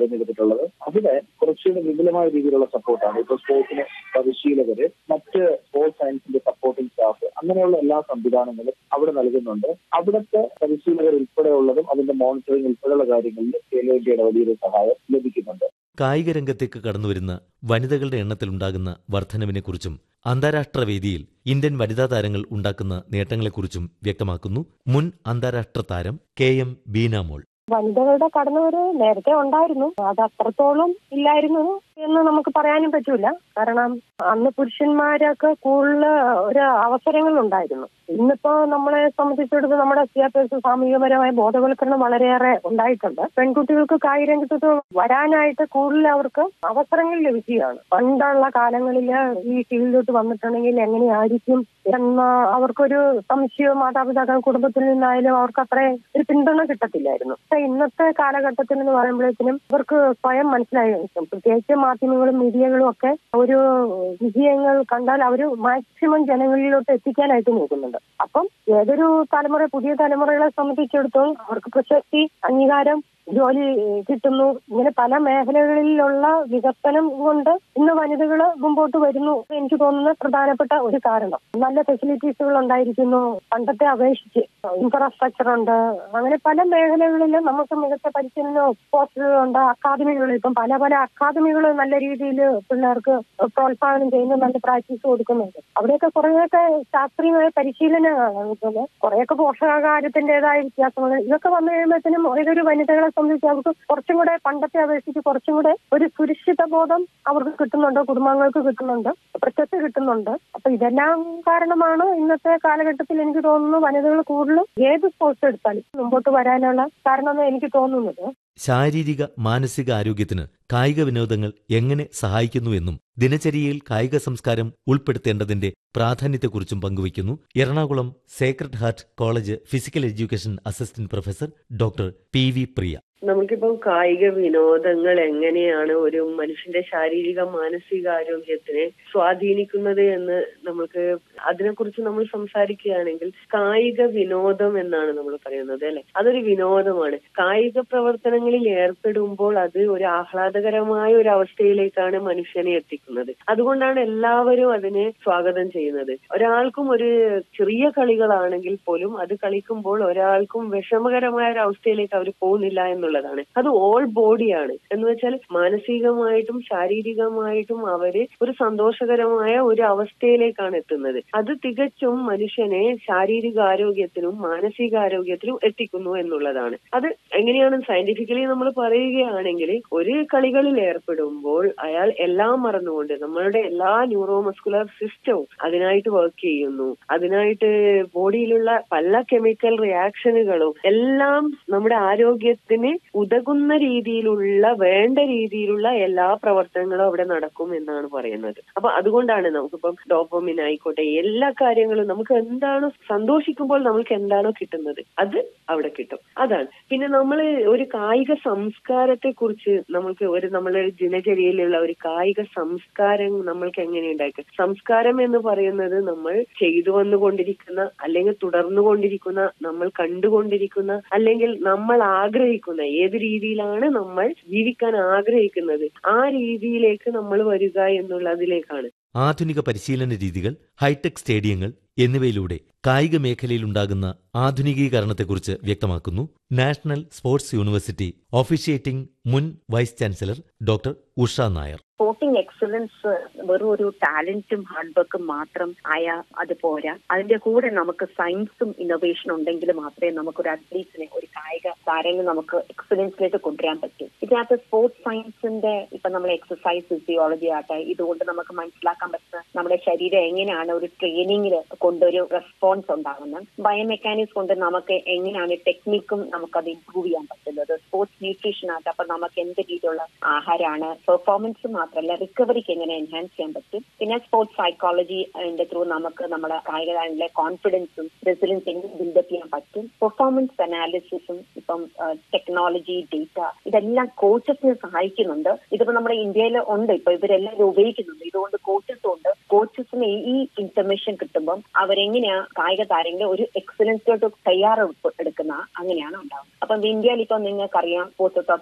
arrange ചെയ്തിട്ടുള്ളത് അവിടെ കുറച്ചുകൂടി വിപുലമായ രീതിയിലുള്ള സപ്പോർട്ടാണ് ഇപ്പൊ സ്പോർട്സിന് പരിശീലകര് മറ്റ് സ്പോർട്സ് സയൻസിന്റെ സപ്പോർട്ടിംഗ് സ്റ്റാഫ് അങ്ങനെയുള്ള എല്ലാ സംവിധാനങ്ങളും അവിടെ നൽകുന്നുണ്ട് അവിടുത്തെ പരിശീലകർ ഉൾപ്പെടെയുള്ളതും അതിന്റെ മോണിറ്ററിംഗ് ഉൾപ്പെടെയുള്ള കാര്യങ്ങളിൽ ഖേലോ ഇന്ത്യയുടെ വലിയൊരു സഹായം ലഭിക്കുന്നുണ്ട് കായിക രംഗത്തേക്ക് കടന്നുവരുന്ന വനിതകളുടെ എണ്ണത്തിലുണ്ടാകുന്ന വർധനവിനെക്കുറിച്ചും അന്താരാഷ്ട്ര വേദിയിൽ ഇന്ത്യൻ വനിതാ താരങ്ങൾ ഉണ്ടാക്കുന്ന നേട്ടങ്ങളെക്കുറിച്ചും വ്യക്തമാക്കുന്നു മുൻ അന്താരാഷ്ട്ര താരം കെ എം ബീനാമോൾ വനിതകളുടെ കടന്നുവരവ് നേരത്തെ ഉണ്ടായിരുന്നു അത് അത്രത്തോളം ഇല്ലായിരുന്നു എന്ന് നമുക്ക് പറയാനും പറ്റൂല കാരണം അന്ന് പുരുഷന്മാരൊക്കെ കൂടുതൽ ഒരു അവസരങ്ങൾ ഉണ്ടായിരുന്നു ഇന്നിപ്പോ നമ്മളെ സംബന്ധിച്ചിടത്തോളം നമ്മുടെ വിദ്യാഭ്യാസ സാമൂഹികപരമായ ബോധവൽക്കരണം വളരെയേറെ ഉണ്ടായിട്ടുണ്ട് പെൺകുട്ടികൾക്ക് കായിക രംഗത്ത് വരാനായിട്ട് കൂടുതൽ അവർക്ക് അവസരങ്ങൾ ലഭിക്കുകയാണ് പണ്ടുള്ള കാലങ്ങളിൽ ഈ ഫീൽഡിലോട്ട് വന്നിട്ടുണ്ടെങ്കിൽ എങ്ങനെയായിരിക്കും എന്ന അവർക്കൊരു സംശയം മാതാപിതാക്കൾ കുടുംബത്തിൽ നിന്നായാലും അവർക്ക് അത്ര ഒരു പിന്തുണ കിട്ടത്തില്ലായിരുന്നു പക്ഷെ ഇന്നത്തെ കാലഘട്ടത്തിൽ എന്ന് പറയുമ്പോഴത്തേനും ഇവർക്ക് സ്വയം മനസ്സിലായി കിട്ടും പ്രത്യേകിച്ച് മാധ്യമങ്ങളും മീഡിയകളും ഒക്കെ ഒരു വിജയങ്ങൾ കണ്ടാൽ അവർ മാക്സിമം ജനങ്ങളിലോട്ട് എത്തിക്കാനായിട്ട് നോക്കുന്നുണ്ട് അപ്പം ഏതൊരു തലമുറ പുതിയ തലമുറകളെ സംബന്ധിച്ചിടത്തോളം അവർക്ക് പ്രശസ്തി അംഗീകാരം ജോലി കിട്ടുന്നു ഇങ്ങനെ പല മേഖലകളിലുള്ള വികസനം കൊണ്ട് ഇന്ന് വനിതകൾ മുമ്പോട്ട് വരുന്നു എനിക്ക് തോന്നുന്ന പ്രധാനപ്പെട്ട ഒരു കാരണം നല്ല ഫെസിലിറ്റീസുകൾ ഉണ്ടായിരിക്കുന്നു പണ്ടത്തെ അപേക്ഷിച്ച് ഇൻഫ്രാസ്ട്രക്ചർ ഉണ്ട് അങ്ങനെ പല മേഖലകളിലും നമുക്ക് മികച്ച പരിശീലന പോസ്റ്റുകളുണ്ട് അക്കാദമികൾ ഇപ്പം പല പല അക്കാദമികൾ നല്ല രീതിയിൽ പിള്ളേർക്ക് പ്രോത്സാഹനം ചെയ്യുന്നു നല്ല പ്രാക്ടീസ് കൊടുക്കുന്നുണ്ട് അവിടെയൊക്കെ കുറേയൊക്കെ ശാസ്ത്രീയമായ പരിശീലനമാണ് കുറേയൊക്കെ പോഷകാഹാരത്തിന്റേതായ വ്യത്യാസങ്ങൾ ഇതൊക്കെ വന്നു കഴിയുമ്പോഴത്തേനും ഏതൊരു വനിതകളെ സംബന്ധിച്ച് അവർക്ക് കുറച്ചും കൂടെ പണ്ടത്തെ അപേക്ഷിച്ച് കുറച്ചും കൂടെ ഒരു സുരക്ഷിത ബോധം അവർക്ക് കിട്ടുന്നുണ്ട് കുടുംബങ്ങൾക്ക് കിട്ടുന്നുണ്ട് പ്രശസ്തി കിട്ടുന്നുണ്ട് അപ്പൊ ഇതെല്ലാം കാരണമാണ് ഇന്നത്തെ കാലഘട്ടത്തിൽ എനിക്ക് തോന്നുന്നു വനിതകൾ കൂടുതലും ഏത് സ്പോർട്സ് എടുത്താലും മുമ്പോട്ട് വരാനുള്ള കാരണമെന്ന് എനിക്ക് തോന്നുന്നത് ശാരീരിക മാനസിക ആരോഗ്യത്തിന് കായിക വിനോദങ്ങൾ എങ്ങനെ സഹായിക്കുന്നുവെന്നും ദിനചര്യയിൽ കായിക സംസ്കാരം ഉൾപ്പെടുത്തേണ്ടതിന്റെ പ്രാധാന്യത്തെക്കുറിച്ചും പങ്കുവയ്ക്കുന്നു Ernakulam sacred heart college physical education assistant professor doctor P V Priya നമുക്കിപ്പം കായിക വിനോദങ്ങൾ എങ്ങനെയാണ് ഒരു മനുഷ്യന്റെ ശാരീരിക മാനസിക ആരോഗ്യത്തിനെ സ്വാധീനിക്കുന്നത് എന്ന് നമുക്ക് അതിനെക്കുറിച്ച് നമ്മൾ സംസാരിക്കുകയാണെങ്കിൽ കായിക വിനോദം എന്നാണ് നമ്മൾ പറയുന്നത് അല്ലെ അതൊരു വിനോദമാണ് കായിക പ്രവർത്തനങ്ങളിൽ ഏർപ്പെടുമ്പോൾ അത് ഒരു ആഹ്ലാദകരമായ ഒരു അവസ്ഥയിലേക്കാണ് മനുഷ്യനെ എത്തിക്കുന്നത് അതുകൊണ്ടാണ് എല്ലാവരും അതിനെ സ്വാഗതം ചെയ്യുന്നത് ഒരാൾക്കും ഒരു ചെറിയ കളികളാണെങ്കിൽ പോലും അത് കളിക്കുമ്പോൾ ഒരാൾക്കും വിഷമകരമായ ഒരു അവസ്ഥയിലേക്ക് അവർ പോകുന്നില്ല എന്നുള്ളതാണ് അത് ഓൾ ബോഡിയാണ് എന്ന് വെച്ചാൽ മാനസികമായിട്ടും ശാരീരികമായിട്ടും അവര് ഒരു സന്തോഷകരമായ ഒരു അവസ്ഥയിലേക്കാണ് എത്തുന്നത് അത് തികച്ചും മനുഷ്യനെ ശാരീരിക ആരോഗ്യത്തിനും മാനസികാരോഗ്യത്തിനും എത്തിക്കുന്നു എന്നുള്ളതാണ് അത് എങ്ങനെയാണ് സയന്റിഫിക്കലി നമ്മൾ പറയുകയാണെങ്കിൽ ഒരു കളികളിൽ ഏർപ്പെടുമ്പോൾ അയാൾ എല്ലാം മറന്നുകൊണ്ട് നമ്മളുടെ എല്ലാ ന്യൂറോ മസ്കുലർ സിസ്റ്റവും അതിനായിട്ട് വർക്ക് ചെയ്യുന്നു അതിനായിട്ട് ബോഡിയിലുള്ള പല കെമിക്കൽ റിയാക്ഷനുകളും എല്ലാം നമ്മുടെ ആരോഗ്യത്തിന് ഉതകുന്ന രീതിയിലുള്ള വേണ്ട രീതിയിലുള്ള എല്ലാ പ്രവർത്തനങ്ങളും അവിടെ നടക്കും എന്നാണ് പറയുന്നത് അപ്പൊ അതുകൊണ്ടാണ് നമുക്കിപ്പം ഡോപ്പമിൻ ആയിക്കോട്ടെ എല്ലാ കാര്യങ്ങളും നമുക്ക് എന്താണോ സന്തോഷിക്കുമ്പോൾ നമുക്ക് എന്താണോ കിട്ടുന്നത് അത് അവിടെ കിട്ടും അതാണ് പിന്നെ നമ്മൾ ഒരു കായിക സംസ്കാരത്തെ കുറിച്ച് നമ്മൾക്ക് ഒരു നമ്മളെ ദിനചര്യയിലുള്ള ഒരു കായിക സംസ്കാരം നമ്മൾക്ക് എങ്ങനെ ഉണ്ടാക്കുക സംസ്കാരം എന്ന് പറയുന്നത് നമ്മൾ ചെയ്തു വന്നുകൊണ്ടിരിക്കുന്ന അല്ലെങ്കിൽ തുടർന്നുകൊണ്ടിരിക്കുന്ന നമ്മൾ കണ്ടുകൊണ്ടിരിക്കുന്ന അല്ലെങ്കിൽ നമ്മൾ ആഗ്രഹിക്കുന്ന ഏത് രീതിയിലാണ് നമ്മൾ ജീവിക്കാൻ ആഗ്രഹിക്കുന്നത് ആ രീതിയിലേക്ക് നമ്മൾ വരിക എന്നുള്ളതിലേക്കാണ് ആധുനിക പരിശീലന രീതികൾ ഹൈടെക് സ്റ്റേഡിയങ്ങൾ എന്നിവയിലൂടെ കായിക മേഖലയിലുണ്ടാകുന്ന ആധുനികീകരണത്തെക്കുറിച്ച് വ്യക്തമാക്കുന്നു നാഷണൽ സ്പോർട്സ് യൂണിവേഴ്സിറ്റി ഓഫീഷിയേറ്റിംഗ് മുൻ vice chancellor doctor Usha Nair sporting excellence വെറും ഒരു ടാലന്റും ഹാർഡ് വർക്കും മാത്രം ആയ അത് പോരാ അതിന്റെ കൂടെ നമുക്ക് സയൻസും ഇന്നോവേഷനും ഉണ്ടെങ്കിൽ മാത്രമേ നമുക്കൊരു അത്ലീറ്റ്സിനെ ഒരു കായിക താരങ്ങൾ നമുക്ക് എക്സലൻസിലേക്ക് കൊണ്ടുവരാൻ പറ്റൂ ഇതിനകത്ത് സ്പോർട്സ് സയൻസിന്റെ ഇപ്പൊ നമ്മൾ എക്സസൈസ് ഫിസിയോളജി ആട്ടെ ഇതുകൊണ്ട് നമുക്ക് മനസ്സിലാക്കാൻ പറ്റുന്ന നമ്മുടെ ശരീരം എങ്ങനെയാണ് ഒരു ട്രെയിനിങ്ങിൽ കൊണ്ടൊരു റെസ്പോൺസ് ഉണ്ടാകുന്നത് ബയോമെക്കാനിക്സ് കൊണ്ട് നമുക്ക് എങ്ങനെയാണ് ടെക്നിക്കും നമുക്കത് ഇംപ്രൂവ് ചെയ്യാൻ പറ്റുന്നത് സ്പോർട്സ് ന്യൂട്രീഷൻ ആകട്ടെ അപ്പൊ നമുക്ക് എന്ത് രീതിയിലുള്ള ആഹാരമാണ് പെർഫോമൻസ് മാത്രമല്ല റിക്കവറിക്ക് എങ്ങനെ എൻഹാൻസ് ചെയ്യാൻ പറ്റും പിന്നെ സ്പോർട്സ് സൈക്കോളജി അതിന്റെ ത്രൂ നമുക്ക് നമ്മുടെ കായികതാരങ്ങളിലെ കോൺഫിഡൻസും റെസിലൻസ് എങ്ങനെ ബിൽഡപ്പ് ചെയ്യാൻ പറ്റും പെർഫോമൻസ് അനാലിസിസും ഇപ്പം ടെക്നോളജി ഡേറ്റ ഇതെല്ലാം കോച്ചസിനെ സഹായിക്കുന്നുണ്ട് ഇതിപ്പോ നമ്മുടെ ഇന്ത്യയിൽ ഉണ്ട് ഇപ്പൊ ഇവരെല്ലാവരും ഉപയോഗിക്കുന്നുണ്ട് ഇതുകൊണ്ട് കോച്ചസും ഉണ്ട് കോച്ചസിന് ഈ ഇൻഫർമേഷൻ കിട്ടുമ്പം അവരെങ്ങനെയാ കായിക താരങ്ങളെ ഒരു എക്സലൻസിലോട്ട് തയ്യാറെടുപ്പ് എടുക്കുന്ന അങ്ങനെയാണ് ഉണ്ടാവുന്നത് അപ്പം ഇന്ത്യയിൽ ഇപ്പം നിങ്ങൾക്കറിയാം സ്പോർട്സ്